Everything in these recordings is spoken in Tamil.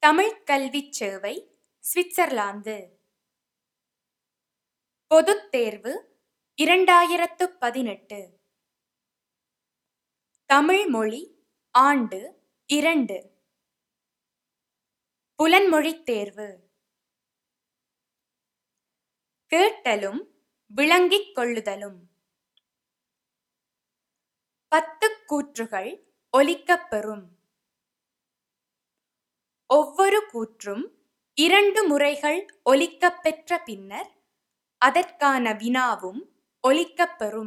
தமிழ்க் கல்விச் சேவை சுவிட்சர்லாந்து பொதுத் தேர்வு இரண்டாயிரத்து பதினெட்டு தமிழ் மொழி ஆண்டு இரண்டு புலன்மொழித் தேர்வு கேட்டலும் விளங்கிக் கொள்ளுதலும் பத்துக் கூற்றுகள் ஒலிக்கப்பெறும் ஒவ்வொரு கூற்றும் இரண்டு முறைகள் ஒலிக்கப்பெற்ற பின்னர் அதற்கான வினாவும் ஒலிக்கப்பெறும்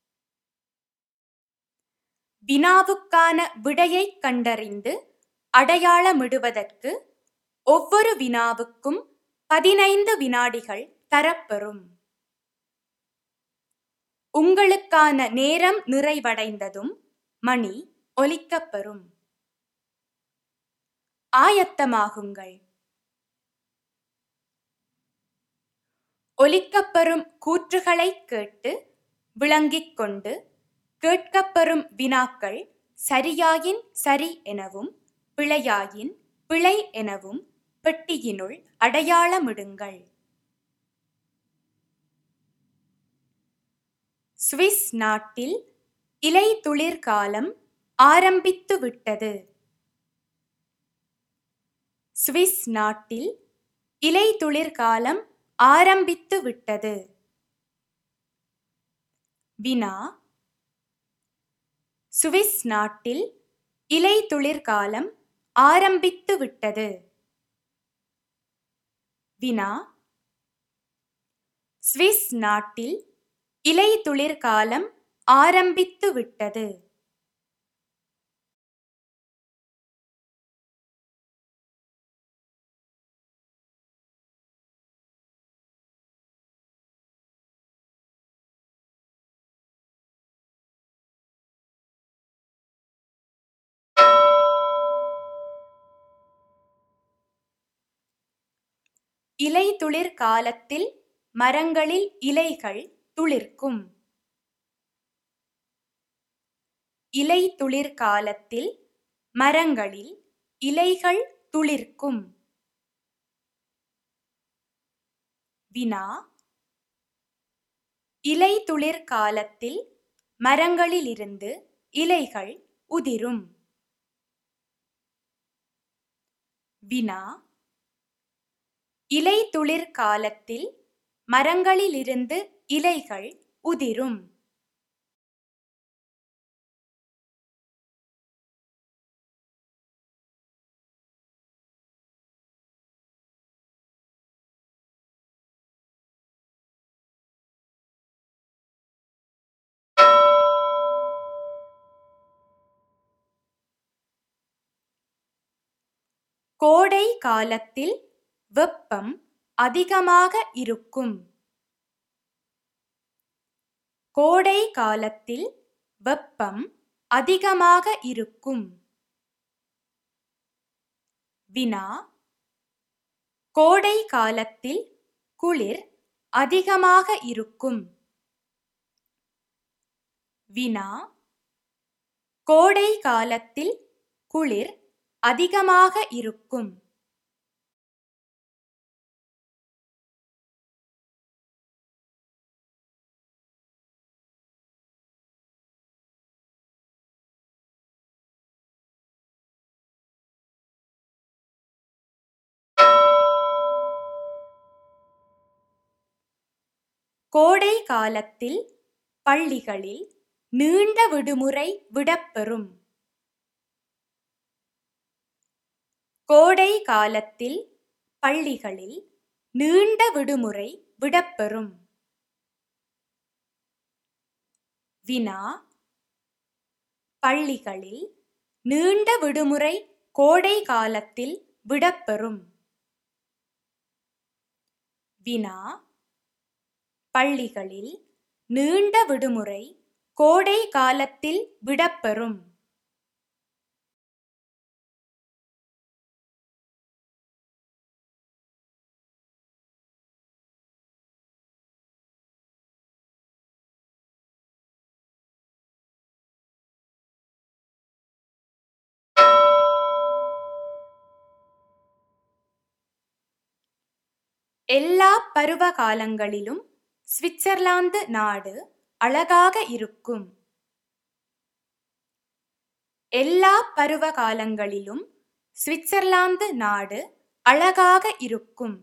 வினாவுக்கான விடையைக் கண்டறிந்து அடையாளமிடுவதற்கு ஒவ்வொரு வினாவுக்கும் பதினைந்து வினாடிகள் தரப்பெறும் உங்களுக்கான நேரம் நிறைவடைந்ததும் மணி ஒலிக்கப்பெறும் ஆயத்தமாகுங்கள் ஒலிக்கப்பெறும் கூற்றுகளைக் கேட்டு விளங்கிக் கொண்டு கேட்கப்பெறும் வினாக்கள் சரியாயின் சரி எனவும் பிழையாயின் பிழை எனவும் பெட்டியினுள் அடையாளமிடுங்கள் சுவிஸ் நாட்டில் இலைத்துளிர் காலம் ஆரம்பித்து விட்டது சுவிஸ் நாட்டில் இலைத்துளிர் காலம் ஆரம்பித்து விட்டது வினா சுவிஸ் நாட்டில் இலைத்துளிர் காலம் ஆரம்பித்து விட்டது வினா சுவிஸ் நாட்டில் இலைத்துளிர் காலம் ஆரம்பித்து விட்டது இலைத்துளிர் காலத்தில் மரங்களில் இலைகள் துளிர்க்கும் இலைத்துளிர் காலத்தில் மரங்களில் இலைகள் துளிர்க்கும் வினா இலைத்துளிர் காலத்தில் மரங்களிலிருந்து இலைகள் உதிரும் வினா இலைத்துளிர் காலத்தில் மரங்களிலிருந்து இலைகள் உதிரும் கோடை காலத்தில் வெப்பம் அதிகமாக இருக்கும் கோடை காலத்தில் வெப்பம் அதிகமாக இருக்கும் வினா கோடை காலத்தில் குளிர் அதிகமாக இருக்கும் வினா கோடை காலத்தில் குளிர் அதிகமாக இருக்கும் கோடை காலத்தில் பள்ளிகளில் நீண்ட விடுமுறை விடப்பெறும் கோடை காலத்தில் பள்ளிகளில் நீண்ட விடுமுறை விடப்பெறும் வினா பள்ளிகளில் நீண்ட விடுமுறை கோடை காலத்தில் விடப்பெறும் வினா பள்ளிகளில் நீண்ட விடுமுறை கோடை காலத்தில் விடப்பெறும் எல்லா பருவ காலங்களிலும் சுவிட்சர்லாந்து நாடு அழகாக இருக்கும் எல்லா பருவ காலங்களிலும் சுவிட்சர்லாந்து நாடு அழகாக இருக்கும்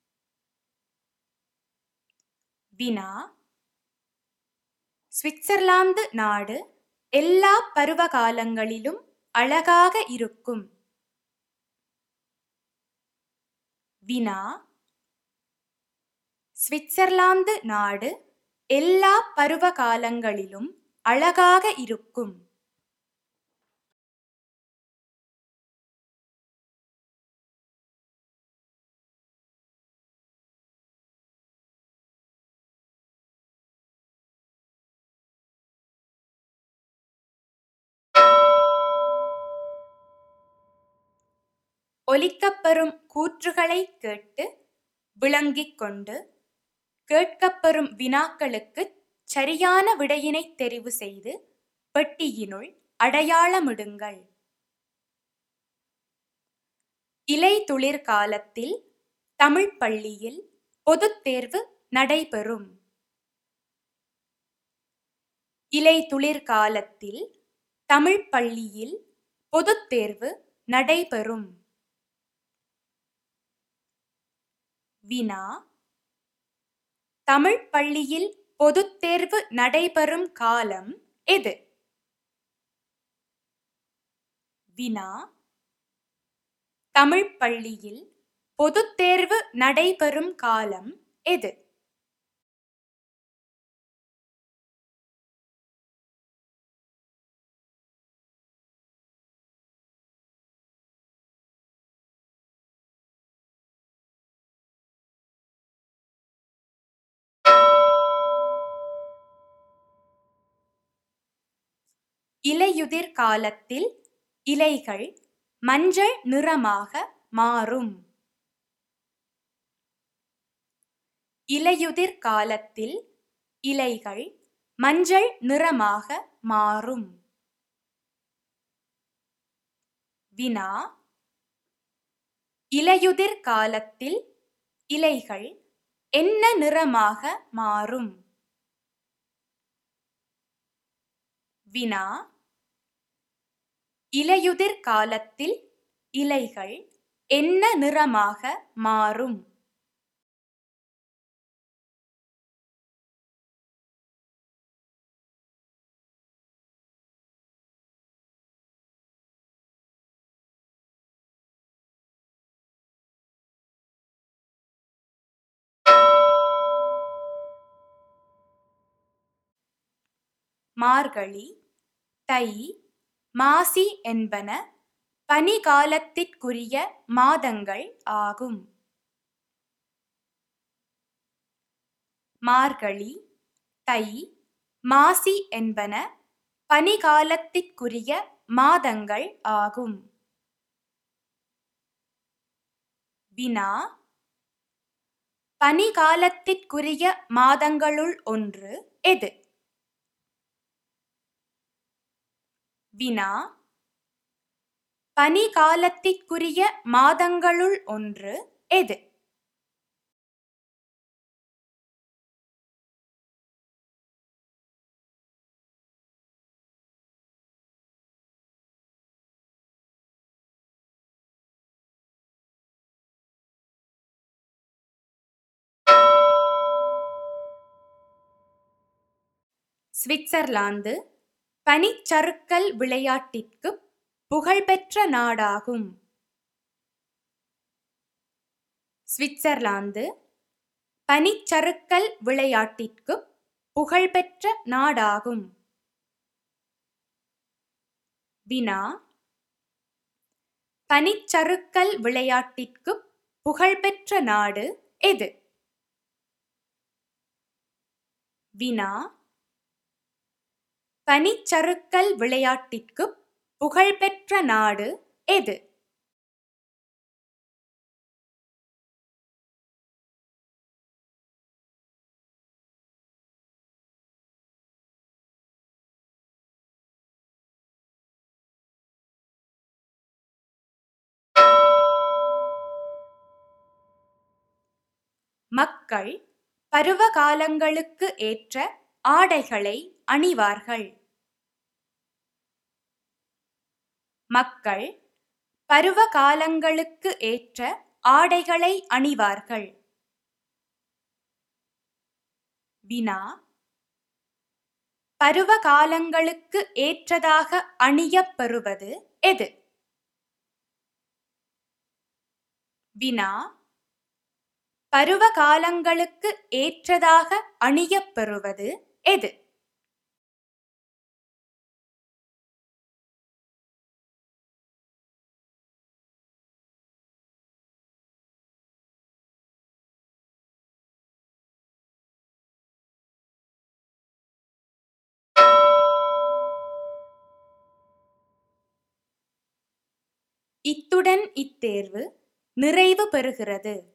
வினா சுவிட்சர்லாந்து நாடு எல்லா பருவ காலங்களிலும் அழகாக இருக்கும் வினா சுவிட்சர்லாந்து நாடு எல்லா பருவ காலங்களிலும் அழகாக இருக்கும் ஒலிக்கப்பெறும் கூற்றுகளை கேட்டு விளங்கிக் கொண்டு கேட்கப்பெறும் வினாக்களுக்குச் சரியான விடையினை தெரிவு செய்து பெட்டியினுள் அடையாளமிடுங்கள் இலைதுளிர் காலத்தில் தமிழ் பள்ளியில் பொதுத் தேர்வு நடைபெறும் இலைதுளிர் காலத்தில் தமிழ் பள்ளியில் பொதுத் தேர்வு நடைபெறும் வினா தமிழ் பள்ளியில் பொதுத் தேர்வு நடைபெறும் காலம் எது வினா தமிழ் பள்ளியில் பொதுத் தேர்வு நடைபெறும் காலம் எது இலையுதிர் காலத்தில் இலைகள் மஞ்சள் நிறமாக மாறும் இலையுதிர் காலத்தில் இலைகள் மஞ்சள் நிறமாக மாறும் வினா இலையுதிர் காலத்தில் இலைகள் என்ன நிறமாக மாறும் வினா இலையுதிர் காலத்தில் இலைகள் என்ன நிறமாக மாறும் மார்கழி தை மாசி என்பன பனிகாலத்திற்குரிய மாதங்கள் ஆகும் மார்கழி தை மாசி என்பன பனிகாலத்திற்குரிய மாதங்கள் ஆகும் வினா பனிகாலத்திற்குரிய மாதங்களுள் ஒன்று எது வினா பனிகாலத்திற்குரிய மாதங்களுள் ஒன்று எது சுவிட்சர்லாந்து பனிச்சறுக்கல் விளையாட்டிற்கு புகழ்பெற்ற நாடாகும் சுவிட்சர்லாந்து பனிச்சறுக்கல் விளையாட்டிற்கு புகழ்பெற்ற நாடாகும் வினா பனிச்சறுக்கல் விளையாட்டிற்கு புகழ்பெற்ற நாடு எது வினா பனிச்சறுக்கல் விளையாட்டிற்கு புகழ்பெற்ற நாடு எது மக்கள் பருவகாலங்களுக்கு ஏற்ற ஆடைகளை அணிவார்கள் மக்கள் பருவகாலங்களுக்கு ஏற்ற ஆடைகளை அணிவார்கள் வினா பருவகாலங்களுக்கு ஏற்றதாக அணியப்பெறுவது எது வினா பருவகாலங்களுக்கு ஏற்றதாக அணியப்பெறுவது எது இத்துடன் இத்தேர்வு நிறைவு பெறுகிறது